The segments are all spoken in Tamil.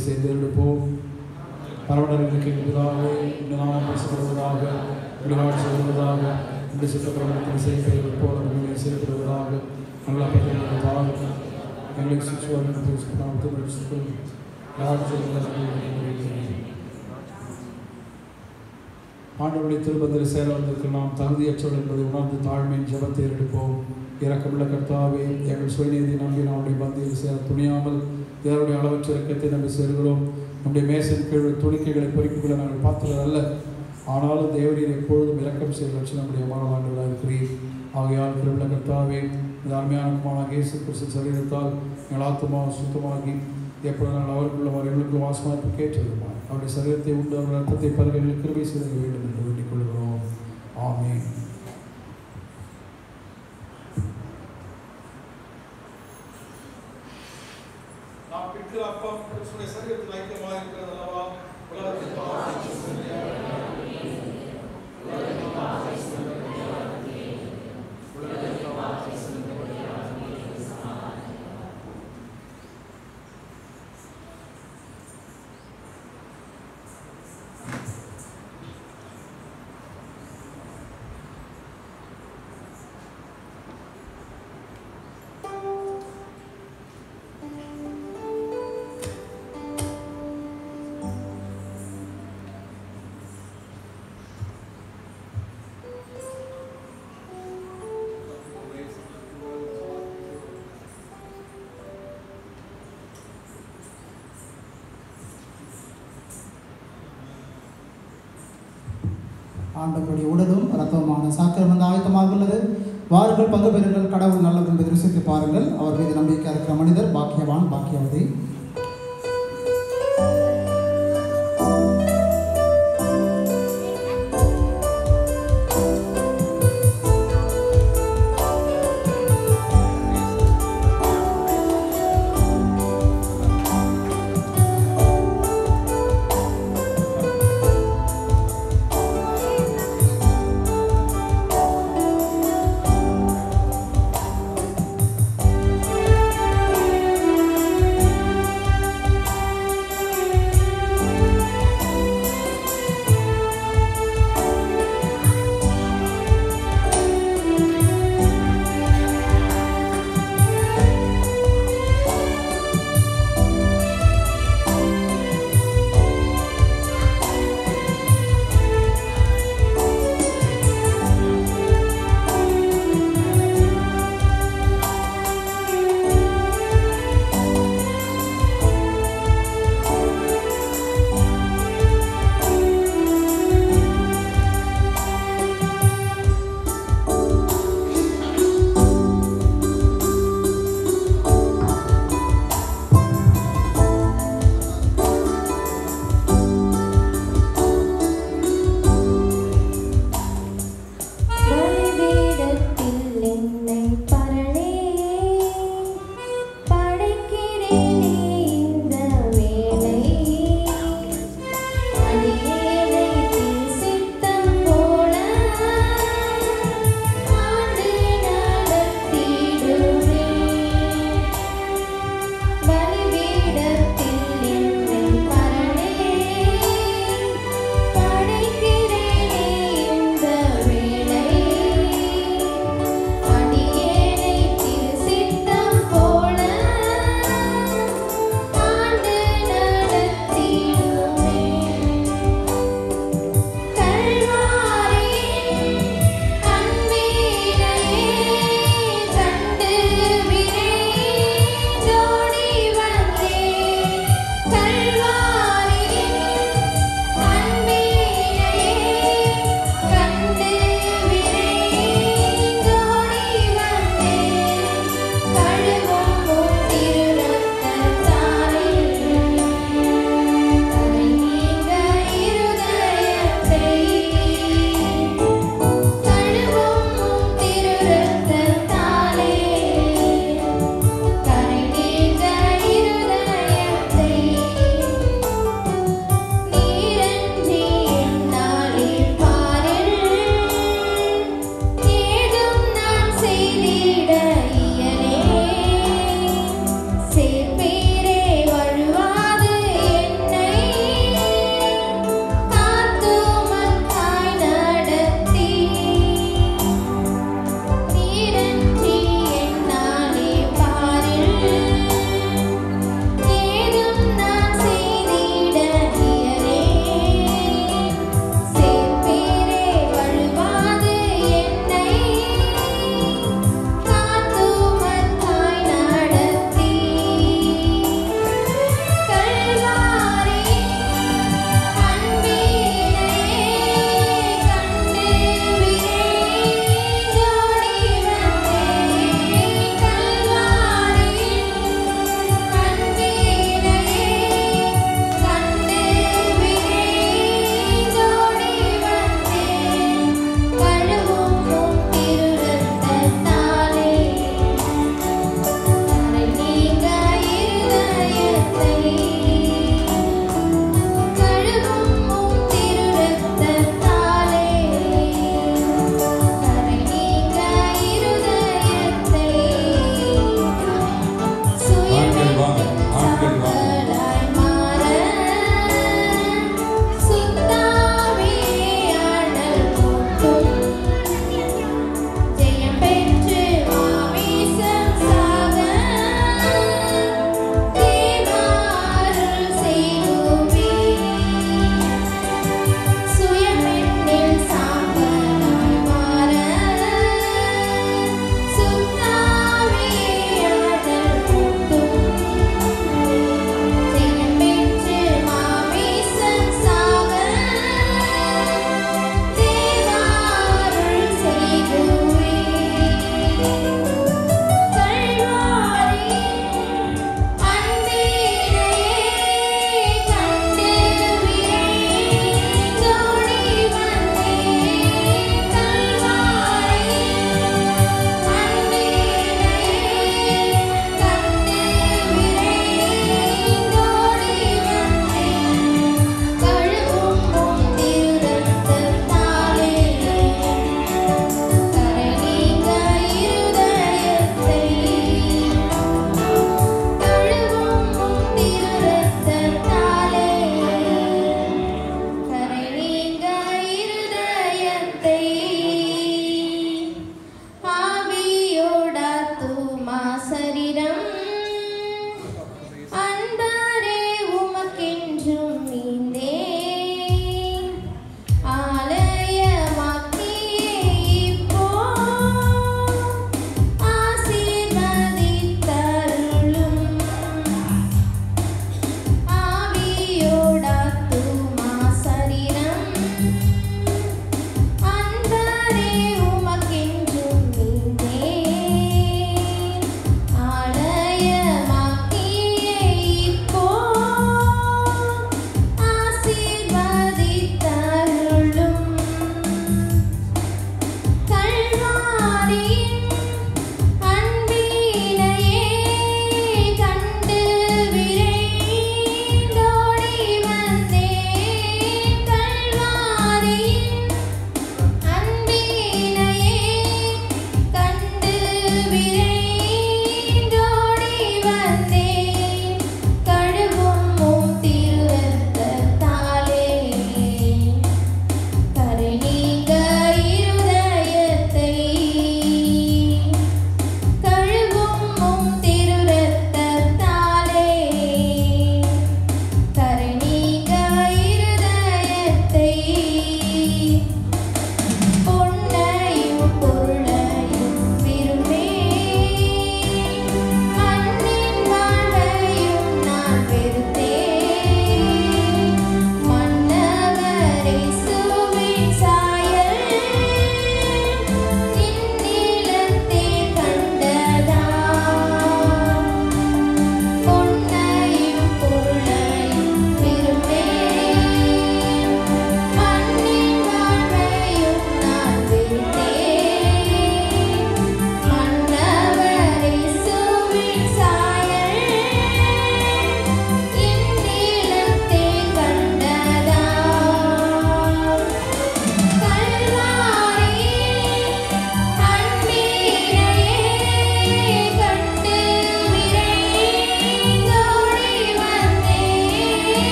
செய்தெடுப்போம் பரவலர்களுக்கு எதிராகவே இந்த நாமம் பேசப்படுவதாக விடுகாட்சி வருவதாக இந்த சுற்றப்பிரபலத்தில் செய்யப்படுவது போல உண்மையை செய்யப்படுவதாக நல்லா பற்றி எங்களுக்கு சுற்றுவார்கள் பேசுகிறோம் ஆண்டவருடைய திருப்பதில் சேர வந்திருக்க நாம் தகுதியற்றோர் என்பதை உணர்ந்து தாழ்மையின் ஜபத்தை எடுப்போம் இறக்கமுள்ள கர்த்தாவே எங்கள் சுயநீதி நம்பி நம்முடைய பந்தியில் சேர துணியாமல் தேவனுடைய அளவற்ற இறக்கத்தை நம்பி சேர்கிறோம் நம்முடைய மேசன் கீழ் துணிக்கைகளை பொறிப்புகளை நாங்கள் பார்த்தது அல்ல ஆனாலும் தேவரீர் எப்பொழுதும் இரக்கம் செய்ய லட்சம் நம்முடைய மாணவர்களாக இருக்கிறீர் ஆகையால் திருவிழா கர்த்தாவே இந்த அருமையான குமாரனாக இயேசு கிறிஸ்து சரீரத்தால் எங்கள் ஆத்மாவை சுத்தமாகி எப்பொழுது நாங்கள் அவருக்குள்ள அவர்களுக்கு வாசமாய்ப்பு கேட்டிருமா அவருடைய சரீரத்தை உண்டு அவர் ரத்தத்தை பருவங்கள் கிருபை செய்ய வேண்டும் என்று வேண்டிக் கொள்கிறோம் ஆமென் நாம் பெற்ற அப்பம் கிறிஸ்துடைய சரீரத்தில் ஐக்கியமாக இருக்கிறது அல்லவா உலகத்தின் பாவத்தை ஆண்டவருடைய உடலும் இரத்தமான சாக்கிரமந்த ஆயத்தமாக உள்ளது வாருங்கள் பங்கு பெறுங்கள் கடவுள் நல்லவர் என்பதை ருசித்து பாருங்கள் அவர் மீது நம்பிக்கை இருக்கிற மனிதர் பாக்கியவான் பாக்கியவதி ஆ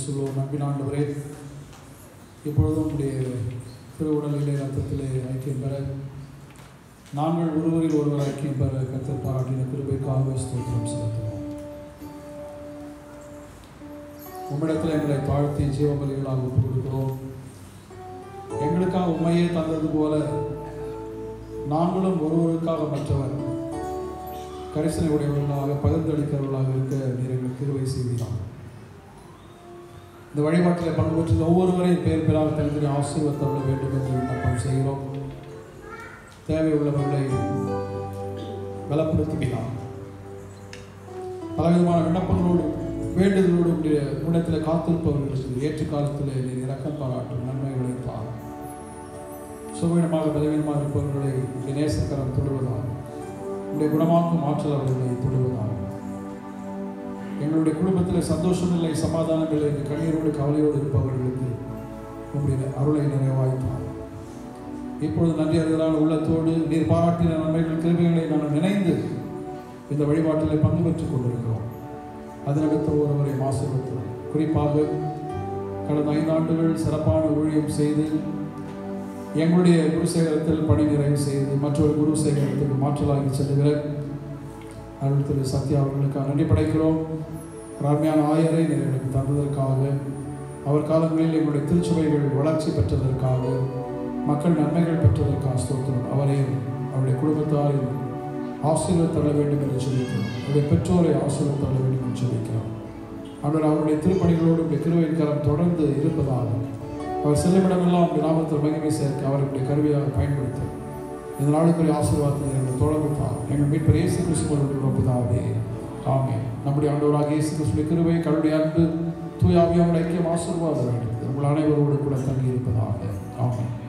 சொல்லுவோம் நம்பின ஆண்டவரே இப்பொழுதும் உடைய திருவுடலிலே ரத்தத்திலே ஐக்கியம் பெற நாங்கள் ஒருவரில் ஒருவர் ஐக்கியம் பெற கத்தர் பாராட்டின கிருபைக்காக ஸ்தோத்திரம் செலுத்துவோம் உம்மிடத்தில் எங்களை தாழ்த்தி ஜீவபலிகளாக ஒப்புக் கொடுக்கிறோம் எங்களுக்காக உண்மையே தந்தது போல நாங்களும் ஒருவருக்காக மற்றவர் கரிசனை உடையவர்களாக பகிர்ந்தளிக்கிறவர்களாக இருக்க நீர் எங்களுக்கு கிருவை செய்வீர்கள் இந்த வழிபாட்டில் பங்கு பெற்ற ஒவ்வொருவரையும் பேர் பேராக தனித்தனி ஆசீர்வத்தள்ள வேண்டும் என்று விண்ணப்பம் செய்கிறோம் தேவை உள்ளவர்களை பலப்படுத்துகிறார் பலவிதமான விண்ணப்பங்களோடு வேண்டுதலோடு உடைய உடத்தில் காத்திருப்பவர்களுக்கு ஏற்ற காலத்தில் நீர் இறக்கம் பாராட்டும் நன்மைகளை தார் சுவீனமாக பலவீனமாக இருப்பவர்களை உடைய நேசக்கரம் தொடுவதால் உடைய குணமாக்கும் ஆற்றல் அவர்களை தொடுவதால் எங்களுடைய குடும்பத்தில் சந்தோஷம் இல்லை சமாதானம் இல்லை என்று கண்ணீரோடு கவலையோடு இருப்பவர்களுக்கு உங்களுடைய அருளை நிறைவாய்த்தார் இப்பொழுது நன்றி அறிதலான உள்ளத்தோடு நீர் பாராட்டின நன்மைகள் கிருமைகளை நாங்கள் நினைந்து இந்த வழிபாட்டில் பங்கு பெற்றுக் கொண்டிருக்கிறோம் அதனடுத்த ஒருவரை ஆசீர்வத்தோம் குறிப்பாக கடந்த ஐந்து ஆண்டுகள் சிறப்பான ஊழியம் செய்து எங்களுடைய குருசேகரத்தில் பணி நிறைவு செய்து மற்றொரு குருசேகரத்துக்கு மாற்றலாகி செல்லுகிற அருள் திரு சத்யா அவர்களுக்காக நன்றி படைக்கிறோம் ஒரு அருமையான ஆயரை நீர் எனக்கு தந்ததற்காக அவர் காலங்களில் எங்களுடைய திருச்சபைகள் வளர்ச்சி பெற்றதற்காக மக்கள் நன்மைகள் பெற்றதற்காக ஸ்தோத்திரம் அவரையும் அவருடைய குடும்பத்தாரையும் ஆசீர்வாத தள்ள வேண்டும் என்று சொல்லிக்கிறோம் அவருடைய பெற்றோரை ஆசீர்வாத தள்ள வேண்டும் என்று சொல்லிக்கிறோம் அவர் அவருடைய திருப்பணிகளோடு உடைய கிருவையின் கரம் தொடர்ந்து இருப்பதாக அவர் செல்லுமிடமெல்லாம் உடைய நாமத்தில் மகிமை சேர்க்க அவருடைய கருவியாக பயன்படுத்தும் இந்த நாளுக்குரிய ஆசீர்வாதத்தை எங்கள் தொடர்ந்து தான் எங்கள் மீட்பர் இயேசு கிறிஸ்துவோடு ஒப்புதாவே ஆமே நம்முடைய ஆண்டவராக இயேசு கிறிஸ்துடைய கிருவை கருடைய அன்பு தூயாவியாவுடைய ஐக்கியம் ஆசீர்வாதம் வேண்டும் உங்கள் அனைவரோடு கூட தங்கி இருப்பதாக ஆமே